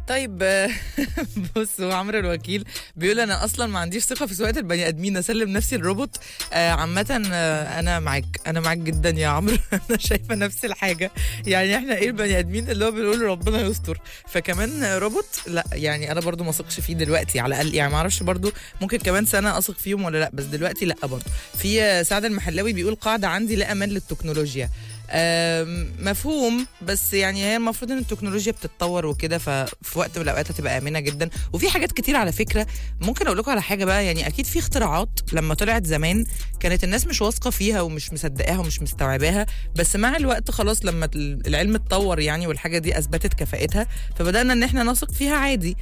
طيب آه، بصوا عمرو الوكيل بيقول انا اصلا ما عنديش ثقه في سواقه البني ادمين اسلم نفسي الروبوت آه، عامه آه، انا معاك انا معاك جدا يا عمرو انا شايفه نفس الحاجه يعني احنا ايه البني ادمين اللي هو بنقول ربنا يستر فكمان آه، روبوت لا يعني انا برضو ما اثقش فيه دلوقتي على الاقل يعني ما اعرفش برضو ممكن كمان سنه اثق فيهم ولا لا بس دلوقتي لا برضو في آه، سعد المحلاوي بيقول قاعده عندي لا امان للتكنولوجيا آم، مفهوم بس يعني هي المفروض ان التكنولوجيا بتتطور وكده ففي وقت من الاوقات هتبقى امنه جدا وفي حاجات كتير على فكره ممكن اقول لكم على حاجه بقى يعني اكيد في اختراعات لما طلعت زمان كانت الناس مش واثقه فيها ومش مصدقاها ومش مستوعباها بس مع الوقت خلاص لما العلم اتطور يعني والحاجه دي اثبتت كفاءتها فبدانا ان احنا نثق فيها عادي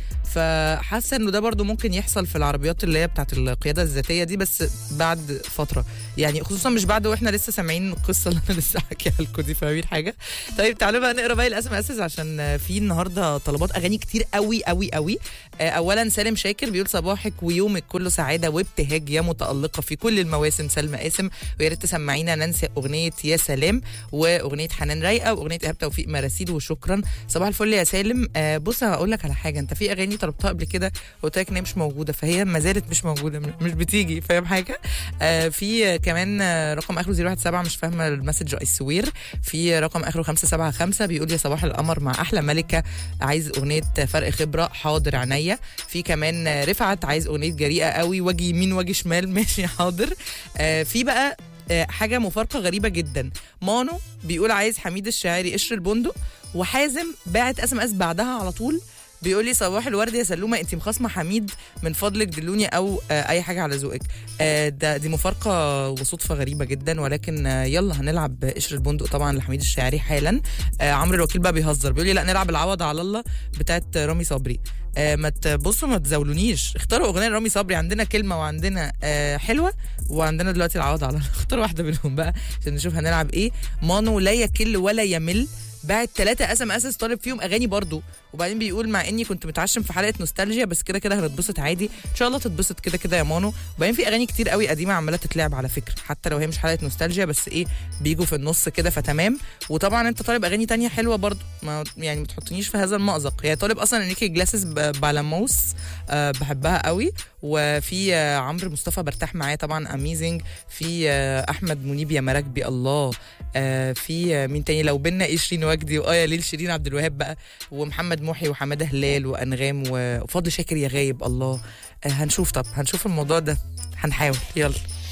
فحاسه انه ده برضو ممكن يحصل في العربيات اللي هي بتاعت القياده الذاتيه دي بس بعد فتره يعني خصوصا مش بعد واحنا لسه سامعين القصه اللي انا لسه حكيها لكم دي فاهمين حاجه طيب تعالوا بقى نقرا باقي الاس ام اس عشان في النهارده طلبات اغاني كتير قوي قوي قوي آه، اولا سالم شاكر بيقول صباحك ويومك كله سعاده وابتهاج يا متالقه في كل المواسم سلمى قاسم ويا ريت تسمعينا ننسى اغنيه يا سلام واغنيه حنان رايقه واغنيه ايهاب توفيق مراسيل وشكرا صباح الفل يا سالم آه، بص هقول لك على حاجه انت في اغاني طلبتها قبل كده قلت لك ان هي مش موجوده فهي ما زالت مش موجوده مش بتيجي فاهم حاجه آه، في آه، كمان آه، رقم اخره 017 مش فاهمه المسج اي سوير في رقم اخره 575 بيقول يا صباح القمر مع احلى ملكه عايز اغنيه فرق خبره حاضر عينيا في كمان رفعت عايز اغنيه جريئه قوي واجي يمين واجي شمال ماشي حاضر آه، في بقى آه، حاجه مفارقه غريبه جدا مانو بيقول عايز حميد الشاعري قشر البندق وحازم باعت اس ام اس بعدها على طول بيقول لي صباح الورد يا سلومه انت مخاصمه حميد من فضلك دلوني او آه، اي حاجه على ذوقك آه، ده دي مفارقه وصدفه غريبه جدا ولكن آه، يلا هنلعب قشر البندق طبعا لحميد الشاعري حالا آه، عمرو الوكيل بقى بيهزر بيقول لي لا نلعب العوض على الله بتاعت رامي صبري آه، ما تبصوا ما تزاولونيش اختاروا اغنيه رامي صبري عندنا كلمه وعندنا آه، حلوه وعندنا دلوقتي العوض على الله اختار واحده منهم بقى عشان نشوف هنلعب ايه مانو لا يكل ولا يمل بعت ثلاثة اس ام اس طالب فيهم اغاني برضو وبعدين بيقول مع اني كنت متعشم في حلقه نوستالجيا بس كده كده هنتبسط عادي ان شاء الله تتبسط كده كده يا مانو وبعدين في اغاني كتير قوي قديمه عماله تتلعب على فكره حتى لو هي مش حلقه نوستالجيا بس ايه بيجوا في النص كده فتمام وطبعا انت طالب اغاني تانية حلوه برضو ما يعني ما تحطنيش في هذا المأزق هي طالب اصلا انيكي جلاسز بالاموس آه بحبها قوي وفي آه عمرو مصطفى برتاح معاه طبعا اميزنج في آه احمد منيب يا مراكبي الله آه في آه مين تاني لو بينا ايه شيرين وجدي واه يا ليل شيرين عبد الوهاب بقى ومحمد محي وحماده هلال وانغام وفضل شاكر يا غايب الله آه هنشوف طب هنشوف الموضوع ده هنحاول يلا